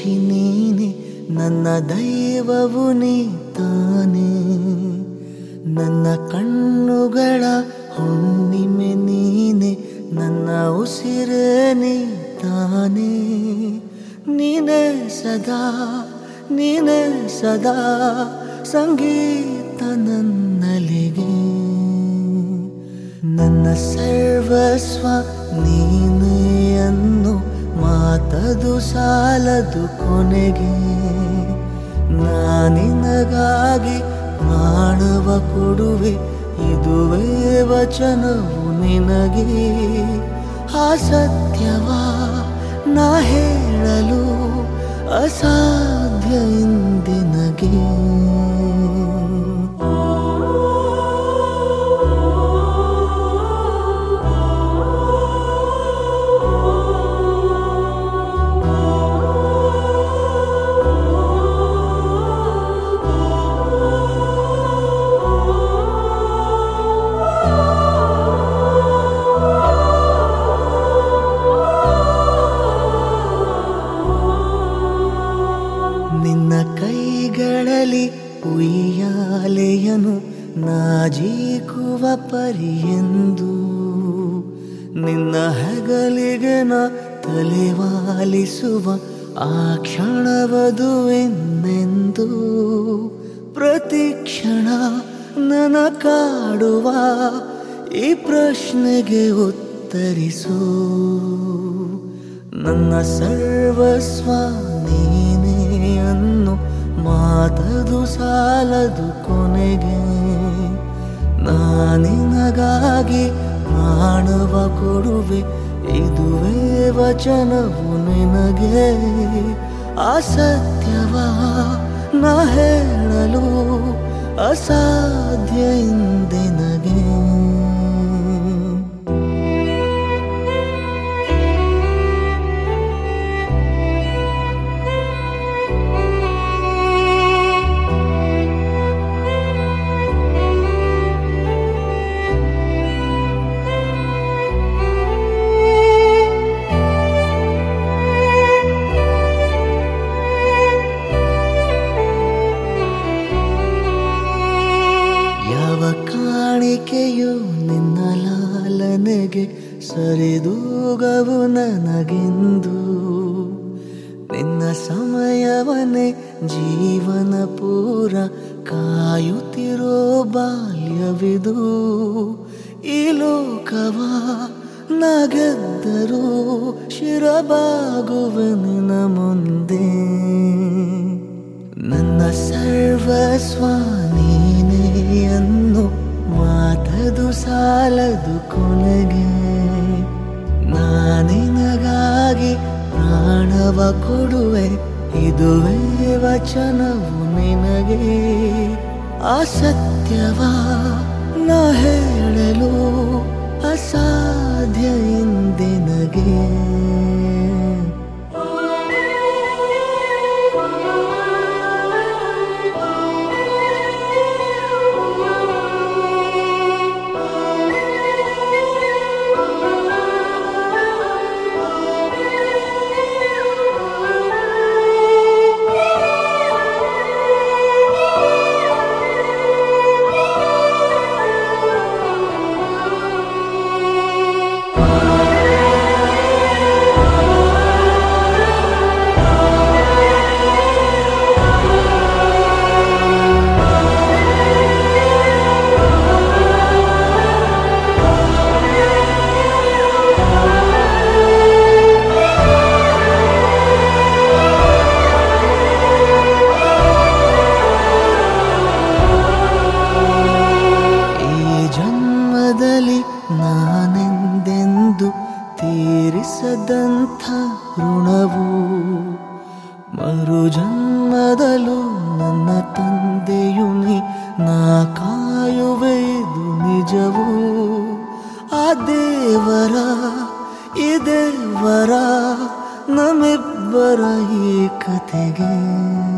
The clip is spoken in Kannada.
ಸಾಕ್ಷಿ ನೀನೆ ನನ್ನ ದೈವವು ನೀ ತಾನೇ ನನ್ನ ಕಣ್ಣುಗಳ ಹುಣ್ಣಿಮೆ ನೀನೆ ನನ್ನ ಉಸಿರೇ ನೀ ತಾನೇ ನೀನೇ ಸದಾ ನೀನೇ ಸದಾ ಸಂಗೀತ ನನ್ನಲಿಗೆ ನನ್ನ ಸರ್ವಸ್ವ ನೀನೇ ಅನ್ನು ಮಾತದು ಸಾಲದು ಕೊನೆಗೆ ನಾನಿನಗಾಗಿ ಪ್ರಾಣವ ಕೊಡುವೆ ಇದುವೇ ವಚನವು ನಿನಗೆ ಆ ಸತ್ಯವ ನಾ ಹೇಳಲು ಅಸಾಧ್ಯ ಇಂದಿನಗೆ ನಿನ್ನ ಕೈಗಳಲ್ಲಿ ಉಯ್ಯಾಲೆಯನು ನಾಜೀಕುವ ಪರಿಯೆಂದು ನಿನ್ನ ಹೆಗಲಿಗೆ ನ ತಲೆವಾಲಿಸುವ ಆ ಕ್ಷಣವದುವೆಂದೆಂದು ಪ್ರತಿ ಕ್ಷಣ ನನ ಕಾಡುವ ಈ ಪ್ರಶ್ನೆಗೆ ಉತ್ತರಿಸು ನನ್ನ ಸರ್ವಸ್ವ ನೀನೇ ಅನ್ನು ಮಾತದು ಸಾಲದು ಕೊನೆಗೆ ನಾನಿನಗಾಗಿ ಪ್ರಾಣವ ಕೊಡುವೆ ಇದುವೇ ವಚನವು ನಿನಗೆ ಆ ಸತ್ಯವ ನಾ ಹೇಳಲು ಅಸಾಧ್ಯ ಇಂದಿನಗೆ ಯಾವ ಕಾಣಿಕೆಯು ನಿನ್ನ ಲಾಲನೆಗೆ ಸರಿದೂಗವು ನನಗೆಂದು ನಿನ್ನ ಸಮಯವನೇ ಜೀವನ ಪೂರ ಕಾಯುತ್ತಿರೋ ಬಾಲ್ಯವಿದು ಈ ಲೋಕವ ನಗೆದ್ದರೂ ಶಿರಬಾಗುವೆ ನಿನ್ನ ಮುಂದೆ ನನ್ನ ಸರ್ವಸ್ವ ನೀನೇ ಅನ್ನು ಮಾತದು ಸಾಲದು ಕೊನೆಗೆ ನಾನಿನಗಾಗಿ ಪ್ರಾಣವ ಕೊಡುವೆ ಇದುವೇ ವಚನವು ನಿನಗೆ ಆ ಸತ್ಯವ ನಾ ಹೇಳಲು ಅಸಾಧ್ಯ ಇಂದಿನಗೆ ಈ ಜನ್ಮದಲ್ಲಿ ನಾನೆಂದೆಂದು ತೀರಿಸದಂಥ ಋಣವು ಮರು ಜನ್ಮದಲ್ಲೂ ನನ್ನ ತಂದೆಯು ನೀ ನಾ ಕಾಯುವೆ ಇದು ನಿಜವು ಆ ದೇವರ ಈ ದೇವರ ನಮ್ಮಿಬ್ಬರ ಈ ಕತೆಗೆ